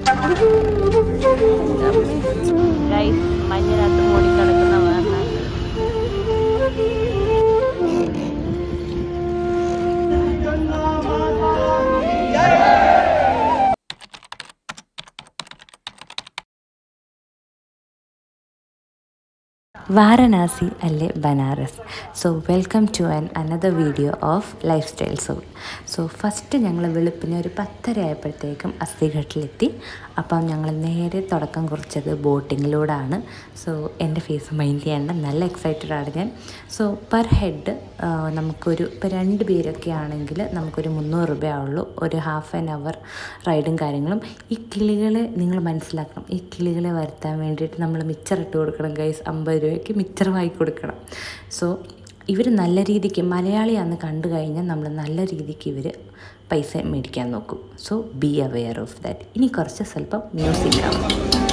guys മഞ്ഞിനകത്ത് മൂടിക്കിടക്കുന്ന വാർണ വാരണാസി അല്ലെ Banaras so welcome to an another video of lifestyle soul so first ഞങ്ങൾ വെളുപ്പിന് ഒരു പത്തര ആയപ്പോഴത്തേക്കും അസ്ഥിഘട്ടിലെത്തി അപ്പം ഞങ്ങൾ നേരെ തുടക്കം കുറിച്ചത് ബോട്ടിങ്ങിലൂടെയാണ് സോ എൻ്റെ ഫേസ് മൈൻഡ് ചെയ്യേണ്ട നല്ല എക്സൈറ്റഡ് ആണ് ഞാൻ സോ പെർ ഹെഡ് നമുക്കൊരു ഇപ്പോൾ രണ്ട് പേരൊക്കെ ആണെങ്കിൽ നമുക്കൊരു മുന്നൂറ് രൂപയാവുള്ളൂ ഒരു ഹാഫ് ആൻ അവർ റൈഡും കാര്യങ്ങളും ഈ കിളികളെ നിങ്ങൾ മനസ്സിലാക്കണം ഈ കിളികളെ വരുത്താൻ വേണ്ടിയിട്ട് നമ്മൾ മിച്ചർ ഇട്ട് കൊടുക്കണം ഗൈസ് അമ്പത് രൂപയ്ക്ക് മിച്ചർ വാങ്ങി കൊടുക്കണം സോ ഇവർ നല്ല രീതിക്ക് മലയാളിയാന്ന് കണ്ടു കഴിഞ്ഞാൽ നമ്മൾ നല്ല രീതിക്ക് ഇവർ പൈസ മേടിക്കാൻ നോക്കും so be aware of that ഇനി കുറച്ച് സ്വല്പം മ്യൂസിക് ആവും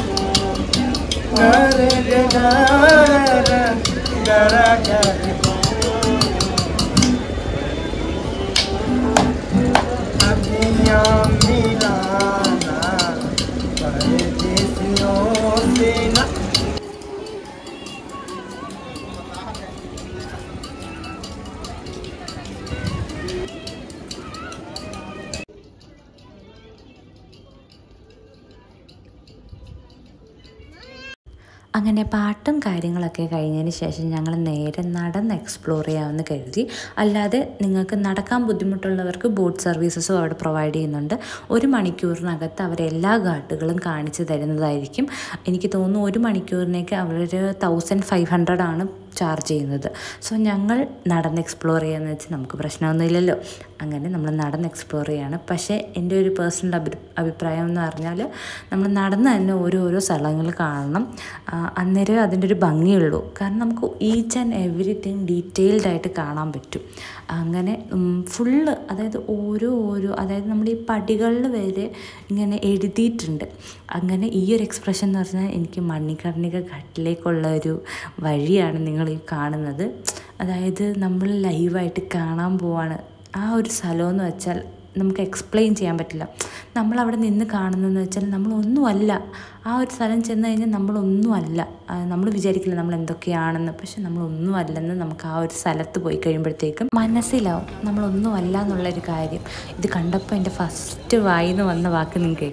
അങ്ങനെ പാട്ടും കാര്യങ്ങളൊക്കെ കഴിഞ്ഞതിന് ശേഷം ഞങ്ങൾ നേരെ നടന്ന് എക്സ്പ്ലോർ ചെയ്യാമെന്ന് കരുതി അല്ലാതെ നിങ്ങൾക്ക് നടക്കാൻ ബുദ്ധിമുട്ടുള്ളവർക്ക് ബോട്ട് സർവീസസും അവിടെ പ്രൊവൈഡ് ചെയ്യുന്നുണ്ട് ഒരു മണിക്കൂറിനകത്ത് അവർ എല്ലാ ഘാട്ടുകളും കാണിച്ചു തരുന്നതായിരിക്കും എനിക്ക് തോന്നുന്നു ഒരു മണിക്കൂറിനേക്ക് അവർ തൗസൻഡ് ഫൈവ് ഹൺഡ്രഡ് ആണ് ചാർജ് ചെയ്യുന്നത് സോ ഞങ്ങൾ നടന്ന് എക്സ്പ്ലോർ ചെയ്യാന്ന് വെച്ചാൽ നമുക്ക് പ്രശ്നമൊന്നുമില്ലല്ലോ അങ്ങനെ നമ്മൾ നടന്ന് എക്സ്പ്ലോർ ചെയ്യാണ് പക്ഷേ എൻ്റെ ഒരു പേഴ്സണൽ അഭി അഭിപ്രായം എന്ന് പറഞ്ഞാൽ നമ്മൾ നടന്ന് തന്നെ ഓരോരോ സ്ഥലങ്ങൾ കാണണം ആ, അന്നേരം അതിൻ്റെ ഒരു ഭംഗിയുള്ളൂ കാരണം നമുക്ക് ഈച്ച് ആൻഡ് എവറിത്തിങ് ഡീറ്റെയിൽഡ് ആയിട്ട് കാണാൻ പറ്റും അങ്ങനെ ഫുള്ള് അതായത് ഓരോ ഓരോ അതായത് നമ്മൾ ഈ പടികളിൽ വരെ ഇങ്ങനെ എഴുതിയിട്ടുണ്ട് അങ്ങനെ ഈ ഒരു എക്സ്പ്രഷൻ എന്ന് പറഞ്ഞാൽ എനിക്ക് മണികർണിക ഘട്ടിലേക്കുള്ള ഒരു വഴിയാണ് നിങ്ങൾ ഈ കാണുന്നത് അതായത് നമ്മൾ ലൈവായിട്ട് കാണാൻ പോവാണ് ആ ഒരു സ്ഥലമെന്ന് വെച്ചാൽ നമുക്ക് എക്സ്പ്ലെയിൻ ചെയ്യാൻ പറ്റില്ല നമ്മളവിടെ നിന്ന് കാണുന്നതെന്ന് വെച്ചാൽ നമ്മളൊന്നുമല്ല ആ ഒരു സ്ഥലം ചെന്ന് കഴിഞ്ഞാൽ നമ്മളൊന്നുമല്ല നമ്മൾ വിചാരിക്കില്ല നമ്മൾ എന്തൊക്കെയാണെന്ന് പക്ഷെ നമ്മളൊന്നും അല്ലെന്ന് നമുക്ക് ആ ഒരു സ്ഥലത്ത് പോയി കഴിയുമ്പോഴത്തേക്കും മനസ്സിലാവും നമ്മളൊന്നുമല്ല എന്നുള്ളൊരു കാര്യം ഇത് കണ്ടപ്പോൾ എൻ്റെ ഫസ്റ്റ് വായിന്ന് വന്ന വാക്ക് നിങ്ങൾക്ക്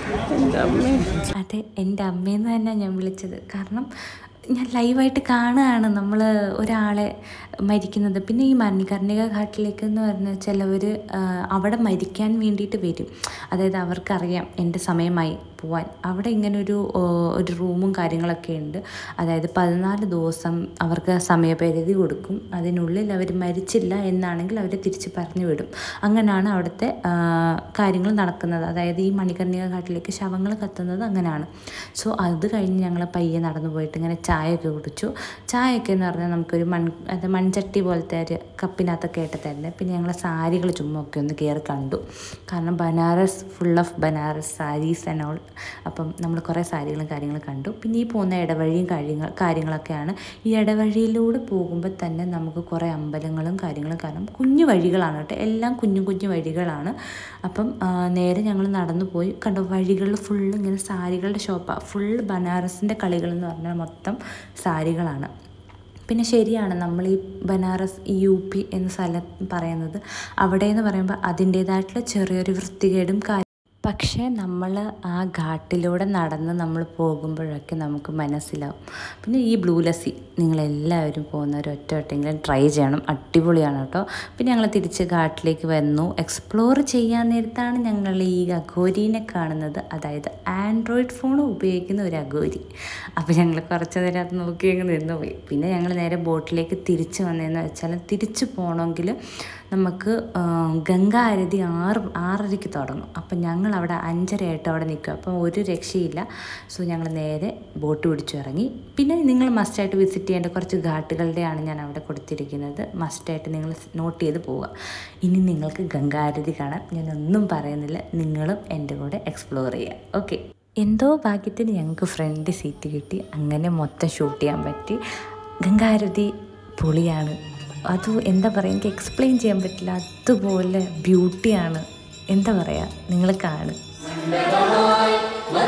അതെ എൻ്റെ അമ്മയെന്ന് തന്നെ ഞാൻ വിളിച്ചത് കാരണം ഞാൻ ലൈവായിട്ട് കാണുകയാണ് നമ്മൾ ഒരാളെ മരിക്കുന്നത് പിന്നെ ഈ മണികർണിക ഘാട്ടിലേക്ക് എന്ന് പറഞ്ഞാൽ ചിലവർ അവിടെ മരിക്കാൻ വേണ്ടിയിട്ട് വരും അതായത് അവർക്കറിയാം എൻ്റെ സമയമായി പോവാൻ അവിടെ ഇങ്ങനെ ഒരു ഓ, ഒരു റൂമും കാര്യങ്ങളൊക്കെ ഉണ്ട് അതായത് പതിനാല് ദിവസം അവർക്ക് സമയപരിധി കൊടുക്കും അതിനുള്ളിൽ അവർ മരിച്ചില്ല എന്നാണെങ്കിൽ അവർ തിരിച്ച് പറഞ്ഞു വിടും അങ്ങനെയാണ് അവിടുത്തെ ആ, കാര്യങ്ങൾ നടക്കുന്നത് അതായത് ഈ മണികർണിക ഘാട്ടിലേക്ക് ശവങ്ങൾ കത്തുന്നത് അങ്ങനെയാണ് സോ അത് കഴിഞ്ഞ് ഞങ്ങൾ പയ്യെ നടന്നു പോയിട്ട് ഇങ്ങനെ ചായയൊക്കെ കുടിച്ചു ചായയൊക്കെ എന്ന് പറഞ്ഞാൽ നമുക്കൊരു മൺ അത് മൺചട്ടി പോലത്തെ ഒരു കപ്പിനകത്തൊക്കെ ആയിട്ട് തരുന്നത് പിന്നെ ഞങ്ങൾ സാരികൾ ചുമ്മാ ഒക്കെ ഒന്ന് കയറി കണ്ടു കാരണം Banaras full of Banaras saris and all അപ്പം നമ്മൾ കുറേ സാരികളും കാര്യങ്ങളും കണ്ടു പിന്നെ ഈ പോകുന്ന ഇടവഴിയും കാര്യങ്ങൾ കാര്യങ്ങളൊക്കെയാണ് ഈ ഇടവഴിയിലൂടെ പോകുമ്പോൾ തന്നെ നമുക്ക് കുറേ അമ്പലങ്ങളും കാര്യങ്ങളും കാണാം കുഞ്ഞു വഴികളാണ് കേട്ടോ എല്ലാം കുഞ്ഞു കുഞ്ഞു വഴികളാണ് അപ്പം ആ, നേരെ ഞങ്ങൾ നടന്നു പോയി കണ്ടോ വഴികളിൽ ഫുള്ള് ഇങ്ങനെ സാരികളുടെ ഷോപ്പാണ് ഫുൾ ബനാറസിൻ്റെ കളികൾ എന്ന് പറഞ്ഞാൽ മൊത്തം സാരികളാണ് പിന്നെ ശരിയാണ് നമ്മൾ ഈ ബനാറസ് ഈ യു പി എന്ന സ്ഥലം പറയുന്നത് അവിടെ എന്ന് പറയുമ്പോൾ അതിൻ്റേതായിട്ടുള്ള ചെറിയൊരു വൃത്തികേടും കാര്യം പക്ഷേ നമ്മൾ ആ ഘാട്ടിലൂടെ നടന്ന് നമ്മൾ പോകുമ്പോഴൊക്കെ നമുക്ക് മനസ്സിലാവും പിന്നെ ഈ ബ്ലൂ ലസ്സി നിങ്ങളെല്ലാവരും പോകുന്നവർ ഒറ്റ ഒറ്റെങ്കിലും ട്രൈ ചെയ്യണം അടിപൊളിയാണ് കേട്ടോ പിന്നെ ഞങ്ങൾ തിരിച്ച് ഘാട്ടിലേക്ക് വന്നു എക്സ്പ്ലോർ ചെയ്യാൻ നേരത്താണ് ഞങ്ങൾ ഈ അഘോരീനെ കാണുന്നത് അതായത് ആൻഡ്രോയിഡ് ഫോൺ ഉപയോഗിക്കുന്ന ഒരു അഘോരി അപ്പോൾ ഞങ്ങൾ കുറച്ച് നേരം അത് നോക്കി അങ്ങ് നിന്ന് പോയി പിന്നെ ഞങ്ങൾ നേരെ ബോട്ടിലേക്ക് തിരിച്ച് വന്നതെന്ന് വെച്ചാൽ തിരിച്ച് പോകണമെങ്കിൽ നമുക്ക് ആ, ഗംഗാ ആരതി ആറ് ആറരയ്ക്ക് തുടങ്ങും അപ്പം ഞങ്ങൾ അവിടെ അഞ്ചരയായിട്ട് അവിടെ നിൽക്കും അപ്പം ഒരു രക്ഷയില്ല സോ ഞങ്ങൾ നേരെ ബോട്ട് പിടിച്ചു ഇറങ്ങി പിന്നെ നിങ്ങൾ മസ്റ്റായിട്ട് വിസിറ്റ് ചെയ്യേണ്ട കുറച്ച് ഘാട്ടുകളുടെയാണ് ഞാൻ അവിടെ കൊടുത്തിരിക്കുന്നത് മസ്റ്റായിട്ട് നിങ്ങൾ നോട്ട് ചെയ്ത് പോവുക ഇനി നിങ്ങൾക്ക് ഗംഗാ ആരതി കാണാം ഞാനൊന്നും പറയുന്നില്ല നിങ്ങളും എൻ്റെ കൂടെ എക്സ്പ്ലോർ ചെയ്യുക ഓക്കെ എന്തോ ഭാഗ്യത്തിന് ഞങ്ങൾക്ക് ഫ്രണ്ട് സീറ്റ് കിട്ടി അങ്ങനെ മൊത്തം ഷൂട്ട് ചെയ്യാൻ പറ്റി ഗംഗാരതി പൊളിയാണ് അത് എന്താ പറയുക എനിക്ക് എക്സ്പ്ലെയിൻ ചെയ്യാൻ പറ്റില്ല അതുപോലെ ബ്യൂട്ടിയാണ് എന്താ പറയുക നിങ്ങൾ കാണും Wonderful,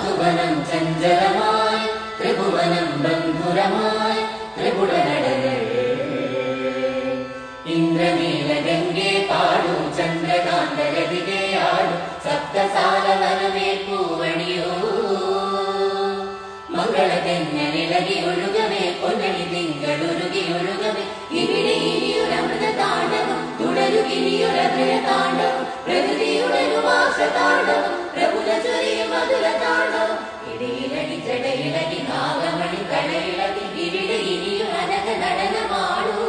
ഒഴുകി ഒഴുകവേ പൊന്നണി തിങ്കൾ ഒഴുകി ഒഴുകവേ ഇവിടെ ഇനിയൊരമൃത താണ്ഡവം തുടരുകിനിയൊരഭയ താണ്ഡവം പ്രകൃതിയുടെ രുവാസ താണ്ഡവം പ്രഭുല ചൊരിയ മധുര താണ്ഡവം ഇടിയിലടി ജടയിലടി നാഗമണി കളയിലടി ഇവിടെ ഇനിയും അനക നടനമാടൂ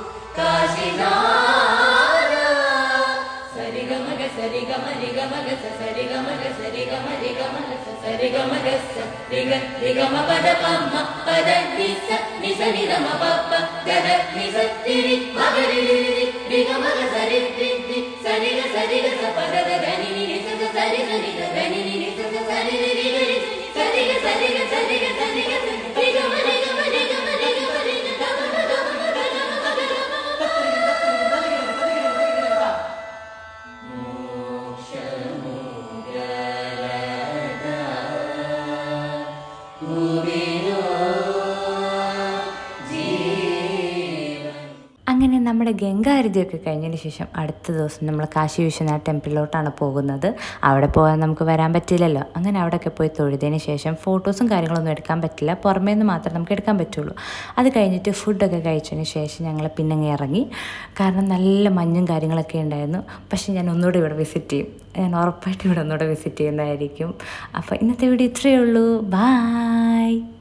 കാശിനാഥ സരിഗമഗ സരിഗമരിഗമഗ സരിഗമഗ സരിഗമരിഗമഗ സരിഗമഗ സരിഗ നിഗമ പദ പമ്മ പദ നിസ നിസ നിഗമ പപ്പ ഗദ നിസ തിരി മഗരി നിഗമഗ സരി തി സരിഗ സരിഗ സ പദ ഗനി നി നിസ സ സരി സരി ഗനി നി നിസ സ സരി രി രി ഗരി സരിഗ സരിഗ സരിഗ സരിഗ നിഗമ നിഗമ നിഗമ നിഗമ നിഗമ ഗമ ഗമ ഗമ ഗമ ഗമ അങ്ങനെ നമ്മുടെ ഗംഗാരതിയൊക്കെ കഴിഞ്ഞതിന് ശേഷം അടുത്ത ദിവസം നമ്മൾ കാശി വിശ്വനാഥ് ടെമ്പിളിലോട്ടാണ് പോകുന്നത് അവിടെ പോകാൻ നമുക്ക് വരാൻ പറ്റില്ലല്ലോ അങ്ങനെ അവിടെയൊക്കെ പോയി തൊഴുതിന് ശേഷം ഫോട്ടോസും കാര്യങ്ങളൊന്നും എടുക്കാൻ പറ്റില്ല പുറമേ നിന്ന് മാത്രമേ നമുക്ക് എടുക്കാൻ പറ്റുള്ളൂ അത് കഴിഞ്ഞിട്ട് ഫുഡൊക്കെ കഴിച്ചതിന് ശേഷം ഞങ്ങൾ പിന്നെ അങ്ങ് ഇറങ്ങി കാരണം നല്ല മഞ്ഞും കാര്യങ്ങളൊക്കെ ഉണ്ടായിരുന്നു പക്ഷേ ഞാൻ ഒന്നുകൂടെ ഇവിടെ വിസിറ്റ് ചെയ്യും ഞാൻ ഉറപ്പായിട്ടും ഇവിടെ ഒന്നുകൂടെ വിസിറ്റ് ചെയ്യുന്നതായിരിക്കും അപ്പോൾ ഇന്നത്തെ വീഡിയോ ഇത്രയേ ഉള്ളൂ ബായ്